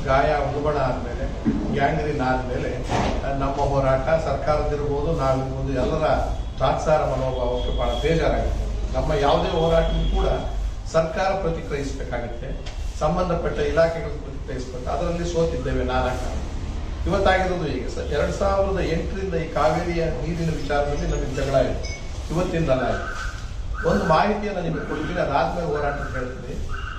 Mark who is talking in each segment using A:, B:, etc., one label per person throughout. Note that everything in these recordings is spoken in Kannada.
A: ಗಾಯ ಉಲ್ಬಣ ಆದಮೇಲೆ ಗ್ಯಾಂಗ್ರೀನ್ ಆದಮೇಲೆ ನಮ್ಮ ಹೋರಾಟ ಸರ್ಕಾರದಿರ್ಬೋದು ನಾವಿರ್ಬೋದು ಎಲ್ಲರ ತಾತ್ಸಾರ ಮನೋಭಾವಕ್ಕೆ ಬಹಳ ಬೇಜಾರಾಗುತ್ತೆ ನಮ್ಮ ಯಾವುದೇ ಹೋರಾಟಕ್ಕೂ ಕೂಡ ಸರ್ಕಾರ ಪ್ರತಿಕ್ರಿಯಿಸಬೇಕಾಗುತ್ತೆ ಸಂಬಂಧಪಟ್ಟ ಇಲಾಖೆಗಳು ಪ್ರತಿಕ್ರಿಯಿಸಬೇಕು ಅದರಲ್ಲಿ ಸೋತಿದ್ದೇವೆ ನಾಲ್ಕು ಇವತ್ತಾಗಿರೋದು ಈಗ ಸರ್ ಎರಡ್ ಸಾವಿರದ ಎಂಟರಿಂದ ಈ ಕಾವೇರಿಯ ನೀರಿನ ವಿಚಾರದಲ್ಲಿ ನಮಗೆ ಜಗಳ ಇದೆ ಇವತ್ತಿಂದಲ್ಲ ಆಯ್ತು. ಒಂದು ಮಾಹಿತಿಯನ್ನು ನಿಮಗೆ ಕೊಡ್ತೀನಿ ಅದಾದ್ಮೇಲೆ ಹೋರಾಟ ಹೇಳ್ತೀನಿ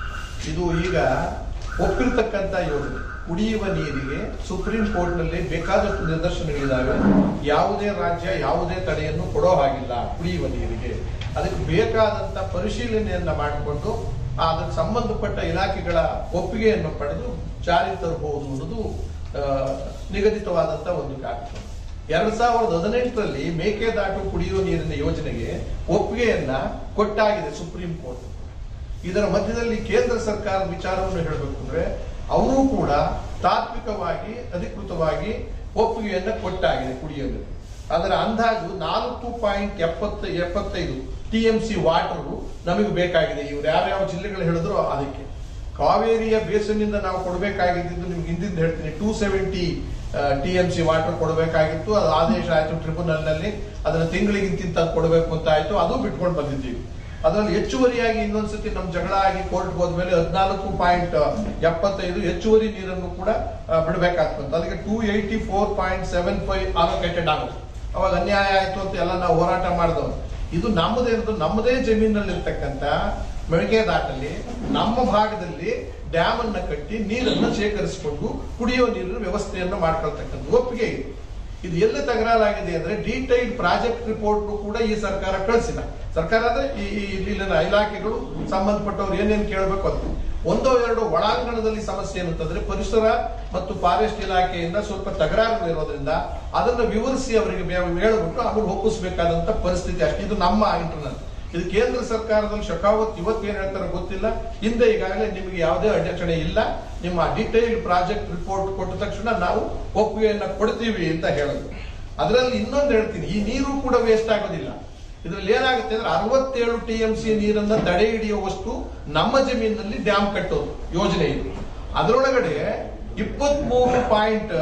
A: ಇದು ಈಗ ಒಪ್ಪಿರ್ತಕ್ಕಂಥ ಯೋಜನೆ ಕುಡಿಯುವ ನೀರಿಗೆ ಸುಪ್ರೀಂ ಕೋರ್ಟ್ ನಲ್ಲಿ ಬೇಕಾದಷ್ಟು ನಿದರ್ಶನಗಳಿದ್ದಾವೆ ಯಾವುದೇ ರಾಜ್ಯ ಯಾವುದೇ ತಡೆಯನ್ನು ಕೊಡೋ ಹಾಗಿಲ್ಲ ಕುಡಿಯುವ ನೀರಿಗೆ ಅದಕ್ಕೆ ಬೇಕಾದಂತ ಪರಿಶೀಲನೆಯನ್ನ ಮಾಡಿಕೊಂಡು ಅದಕ್ಕೆ ಸಂಬಂಧಪಟ್ಟ ಇಲಾಖೆಗಳ ಒಪ್ಪಿಗೆಯನ್ನು ಪಡೆದು ಜಾರಿ ತರಬಹುದು ಅನ್ನೋದು ಆ, ನಿಗದಿತವಾದಂತ ಒಂದು ಕಾರ್ಯಕ್ರಮ ಎರಡ್ ಸಾವಿರದ ಹದಿನೆಂಟರಲ್ಲಿ ಮೇಕೆದಾಟು ಕುಡಿಯುವ ನೀರಿನ ಯೋಜನೆಗೆ ಒಪ್ಪಿಗೆಯನ್ನ ಕೊಟ್ಟಾಗಿದೆ ಸುಪ್ರೀಂ ಕೋರ್ಟ್ ಇದರ ಮಧ್ಯದಲ್ಲಿ ಕೇಂದ್ರ ಸರ್ಕಾರದ ವಿಚಾರವನ್ನು ಹೇಳಬೇಕು ಅಂದ್ರೆ ಅವರು ಕೂಡ ತಾತ್ವಿಕವಾಗಿ ಅಧಿಕೃತವಾಗಿ ಒಪ್ಪಿಗೆಯನ್ನ ಕೊಟ್ಟಾಗಿದೆ ಕುಡಿಯಲು ಅದರ ಅಂದಾಜು ನಾಲ್ಕು ಪಾಯಿಂಟ್ ಎಪ್ಪತ್ತ ಎಪ್ಪತ್ತೈದು ಟಿ ಎಂ ಸಿ ವಾಟರ್ ನಮಗೆ ಬೇಕಾಗಿದೆ ಇವ್ರು ಯಾವ್ಯಾವ ಜಿಲ್ಲೆಗಳು ಹೇಳಿದ್ರು ಅದಕ್ಕೆ ಕಾವೇರಿಯ ಬೇಸಿನಿಂದ ನಾವು ಕೊಡಬೇಕಾಗಿದ್ದು ನಿಮ್ಗೆ ಹಿಂದಿಂದ ಹೇಳ್ತೀನಿ two seventy T M C water ಕೊಡಬೇಕಾಗಿತ್ತು ಅದು ಆದೇಶ ಆಯ್ತು ಟ್ರಿಬ್ಯುನಲ್ ನಲ್ಲಿ ಅದನ್ನ ತಿಂಗಳಿಗಿಂತ ಕೊಡಬೇಕು ಅಂತ ಆಯ್ತು ಅದು ಬಿಟ್ಕೊಂಡು ಬಂದಿದ್ದೀವಿ ಅದರಲ್ಲಿ ಹೆಚ್ಚುವರಿಯಾಗಿ ಇನ್ನೊಂದ್ಸತಿ ನಮ್ ಜಗಳ ಆಗಿ ಕೋರ್ಟ್ ಹೋದ್ಮೇಲೆ ಹದಿನಾಲ್ಕು ಪಾಯಿಂಟ್ ಎಪ್ಪತ್ತೈದು ಹೆಚ್ಚುವರಿ ನೀರನ್ನು ಕೂಡ ಆ, ಬಿಡ್ಬೇಕಾಗ್ತದೆ ಅದಕ್ಕೆ two eighty four point seven five allocated ಆಗುತ್ತೆ ಅವಾಗ ಅನ್ಯಾಯ ಆಯ್ತು ಅಂತ ಎಲ್ಲ ನಾವು ಹೋರಾಟ ಮಾಡಿದವರು ಇದು ನಮ್ಮದೇ ಇರೋದು ನಮ್ಮದೇ ಜಮೀನಲ್ಲಿ ಇರ್ತಕ್ಕಂಥ ಮೆಣಕೆದಾಟಲ್ಲಿ ನಮ್ಮ ಭಾಗದಲ್ಲಿ ಡ್ಯಾಮ್ ಅನ್ನ ಕಟ್ಟಿ ನೀರನ್ನು ಶೇಖರಿಸಿಕೊಂಡು ಕುಡಿಯುವ ನೀರಿನ ವ್ಯವಸ್ಥೆಯನ್ನು ಮಾಡ್ಕೊಳ್ತಕ್ಕಂಥ ಒಪ್ಪಿಗೆ ಇದೆ ಇದು ಎಲ್ಲಿ ತಕರಾರಾಗಿದೆ ಅಂದ್ರೆ ಡೀಟೈಲ್ಡ್ ಪ್ರಾಜೆಕ್ಟ್ ರಿಪೋರ್ಟ್ ಕೂಡ ಈ ಸರ್ಕಾರ ಕಳಿಸಿಲ್ಲ ಸರ್ಕಾರ ಅಂದ್ರೆ ಈ ಈ ಇಲ್ಲಿನ ಇಲಾಖೆಗಳು ಸಂಬಂಧಪಟ್ಟವ್ರು ಏನೇನು ಕೇಳಬೇಕು ಅಂತ ಒಂದೋ ಎರಡೋ ಒಳಾಂಗಣದಲ್ಲಿ ಸಮಸ್ಯೆ ಏನಂತಂದ್ರೆ ಪರಿಸರ ಮತ್ತು ಫಾರೆಸ್ಟ್ ಇಲಾಖೆಯಿಂದ ಸ್ವಲ್ಪ ತಕರಾರು ಇರೋದ್ರಿಂದ ಅದನ್ನು ವಿವರಿಸಿ ಅವರಿಗೆ ಬೇ- ಹೇಳ್ಬಿಟ್ಟು ಆಮೇಲೆ ಒಪ್ಪಿಸಬೇಕಾದಂತ ಪರಿಸ್ಥಿತಿ ಅಷ್ಟೇ ಇದು ನಮ್ಮ ಇಂಟರ್ನಲ್ ಇದು ಕೇಂದ್ರ ಸರ್ಕಾರದಲ್ಲಿ ಶಕಾವತ್ ಇವತ್ತು ಏನ್ ಹೇಳ್ತಾರೆ ಗೊತ್ತಿಲ್ಲ ಹಿಂದೆ ಈಗಾಗಲೇ ನಿಮಗೆ ಯಾವುದೇ ಅಡಚಣೆ ಇಲ್ಲ ನಿಮ್ಮ ಡಿಟೈಲ್ಡ್ ಪ್ರಾಜೆಕ್ಟ್ ರಿಪೋರ್ಟ್ ಕೊಟ್ಟ ತಕ್ಷಣ ನಾವು ಒಪ್ಪಿಗೆಯನ್ನ ಕೊಡ್ತೀವಿ ಅಂತ ಹೇಳೋದು ಅದರಲ್ಲಿ ಇನ್ನೊಂದು ಹೇಳ್ತೀನಿ ಈ ನೀರು ಕೂಡ ವೇಸ್ಟ್ ಆಗೋದಿಲ್ಲ ಇದ್ರಲ್ಲಿ ಏನಾಗುತ್ತೆ ಅಂದ್ರೆ ಅರವತ್ತೇಳು ಟಿ ಎಂ ಸಿ ನೀರನ್ನ ತಡೆ ಹಿಡಿಯುವಷ್ಟು ನಮ್ಮ ಜಮೀನಿನಲ್ಲಿ ಡ್ಯಾಮ್ ಕಟ್ಟೋದು ಯೋಜನೆ ಇದು ಅದರೊಳಗಡೆ ಇಪ್ಪತ್ಮೂರು ಪಾಯಿಂಟ್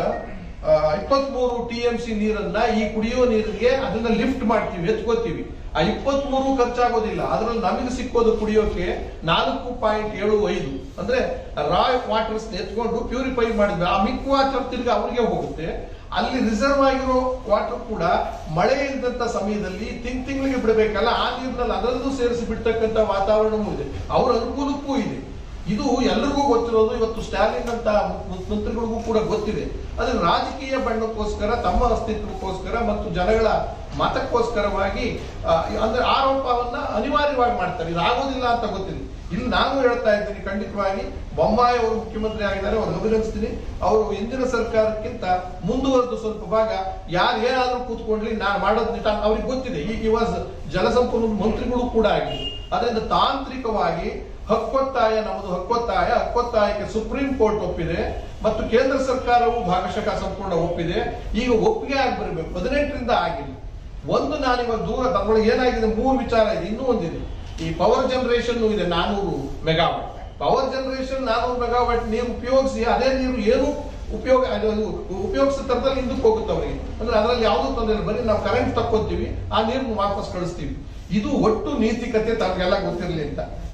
A: ಇಪ್ಪತ್ಮೂರು ಟಿ ಎಂ ಸಿ ನೀರನ್ನ ಈ ಕುಡಿಯುವ ನೀರಿಗೆ ಅದನ್ನ ಲಿಫ್ಟ್ ಮಾಡ್ತೀವಿ ಎತ್ಕೋತೀವಿ ಆ ಇಪ್ಪತ್ಮೂರು ಖರ್ಚಾಗೋದಿಲ್ಲ ಅದ್ರಲ್ಲಿ ನಮಗೆ ಸಿಕ್ಕೋದು ಕುಡಿಯೋಕೆ ನಾಲ್ಕು ಪಾಯಿಂಟ್ ಏಳು ಐದು ಅಂದ್ರೆ ರಾ ವಾಟರ್ಸ್ ಎತ್ಕೊಂಡು ಪ್ಯೂರಿಫೈ ಮಾಡಿದ್ವಿ ಆ ಮಿಕ್ ವಾಟರ್ ತಿರ್ಗಿ ಅವ್ರಿಗೆ ಹೋಗುತ್ತೆ ಅಲ್ಲಿ ರಿಸರ್ವ್ ಆಗಿರೋ ವಾಟರ್ ಕೂಡ ಮಳೆ ಇದ್ದಂತ ಸಮಯದಲ್ಲಿ ತಿಂಗ್ ತಿಂಗಳಿಗೆ ಬಿಡಬೇಕಲ್ಲ ಆ ನೀರಿನಲ್ಲಿ ಅದರಲ್ಲೂ ಸೇರಿಸಿ ಬಿಡ್ತಕ್ಕಂಥ ವಾತಾವರಣವೂ ಇದೆ ಅವರ ಅನುಕೂಲಕ್ಕೂ ಇದೆ ಇದು ಎಲ್ಲರಿಗೂ ಗೊತ್ತಿರೋದು ಇವತ್ತು ಸ್ಟಾಲಿನ್ ಅಂತ ಮಂತ್ರಿಗಳಿಗೂ ಕೂಡ ಗೊತ್ತಿದೆ ಅದ್ರ ರಾಜಕೀಯ ಬಣ್ಣಕ್ಕೋಸ್ಕರ ತಮ್ಮ ಅಸ್ತಿತ್ವಕ್ಕೋಸ್ಕರ ಮತ್ತು ಜನಗಳ ಮತಕ್ಕೋಸ್ಕರವಾಗಿ ಆ, ಅಂದ್ರೆ ಆರೋಪವನ್ನ ಅನಿವಾರ್ಯವಾಗಿ ಮಾಡ್ತಾರೆ ಇದು ಆಗೋದಿಲ್ಲ ಅಂತ ಗೊತ್ತಿದೆ ಇಲ್ಲಿ ನಾನು ಹೇಳ್ತಾ ಇದ್ದೀನಿ ಖಂಡಿತವಾಗಿ ಬೊಮ್ಮಾಯಿ ಅವರು ಮುಖ್ಯಮಂತ್ರಿ ಆಗಿದ್ದಾರೆ ಅವ್ರು ಅಭಿನಂದಿಸ್ತೀನಿ ಅವರು ಹಿಂದಿನ ಸರ್ಕಾರಕ್ಕಿಂತ ಮುಂದುವರೆದು ಸ್ವಲ್ಪ ಭಾಗ ಯಾರು ಏನಾದ್ರೂ ಕೂತ್ಕೊಂಡ್ಲಿ ನಾನು ಮಾಡೋದು ನಿಟ ಅವ್ರಿಗೆ ಗೊತ್ತಿದೆ ಈಗ ಇವಾಗ ಜಲಸಂಪನ್ಮೂಲ ಮಂತ್ರಿಗಳು ಕೂಡ ಆಗಿದೆ ಅದರಿಂದ ತಾಂತ್ರಿಕವಾಗಿ ಹಕ್ಕೊತ್ತಾಯ ನಮ್ಮದು ಹಕ್ಕೊತ್ತಾಯ ಹಕ್ಕೊತ್ತಾಯಕ್ಕೆ ಸುಪ್ರೀಂ ಕೋರ್ಟ್ ಒಪ್ಪಿದೆ ಮತ್ತು ಕೇಂದ್ರ ಸರ್ಕಾರವು ಭಾಗಶಃ ಸಂಪೂರ್ಣ ಒಪ್ಪಿದೆ ಈಗ ಒಪ್ಪಿಗೆ ಆಗಿ ಬರಬೇಕು ಹದಿನೆಂಟರಿಂದ ಆಗಿಲ್ಲ ಒಂದು ನಾನಿವಾಗ ದೂರ ತಗೊಳ್ಳಿ ಏನಾಗಿದೆ ಮೂರು ವಿಚಾರ ಇದೆ ಇನ್ನೂ ಒಂದಿದೆ ಈ ಪವರ್ ಜನರೇಷನ್ ಇದೆ ನಾನೂರು ಮೆಗಾವಾಟ್ ಪವರ್ ಜನರೇಷನ್ ನಾನೂರು ಮೆಗಾವಾಟ್ ನೀರು ಉಪಯೋಗಿಸಿ ಅದೇ ನೀರು ಏನು ಉಪಯೋಗ ಅದು ಉಪಯೋಗಿಸಿದ ತರದಲ್ಲಿ ಹಿಂದಕ್ಕೆ ಹೋಗುತ್ತೆ ಅವರಿಗೆ ಅಂದ್ರೆ ಅದರಲ್ಲಿ ಯಾವುದೂ ತೊಂದರೆ ಇಲ್ಲ ಬರೀ ನಾವು ಕರೆಂಟ್ ತಕ್ಕೊಂತೀವಿ ಆ ನೀರನ್ನು ವಾಪಸ್ ಕಳಿಸ್ತೀವಿ ಇದು ಒಟ್ಟು ನೀತಿಕತೆ ತಮಗೆಲ್ಲ ಗೊತ್ತಿರಲಿ ಅಂತ